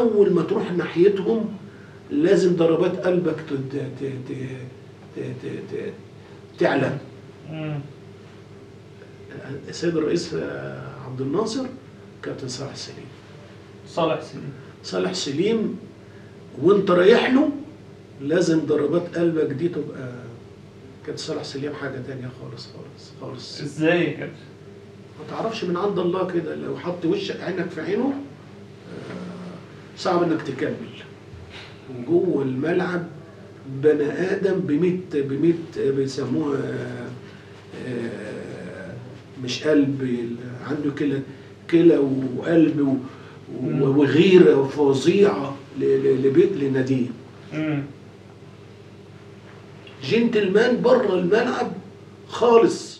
اول ما تروح ناحيتهم لازم ضربات قلبك ت- ت- ت- ت- ت- ت- تعلى مم. السيد الرئيس آه، عبد الناصر كابتن صالح سليم صالح سليم صالح سليم وانت رايح له لازم ضربات قلبك دي تبقى كابتن صالح سليم حاجه تانية خالص خالص خالص ازاي يا كابتن ما تعرفش من عند الله كده لو حط وشك عينك في عينه آه، صعب انك تكمل وجوه الملعب بني ادم بميت بميت بيسموها آه، آه، مش قلب ال- عنده كلى كلى وقلب و- مم. و- وغيره فظيعه ل- ل- لبيت لناديه مم. جنتلمان بره الملعب خالص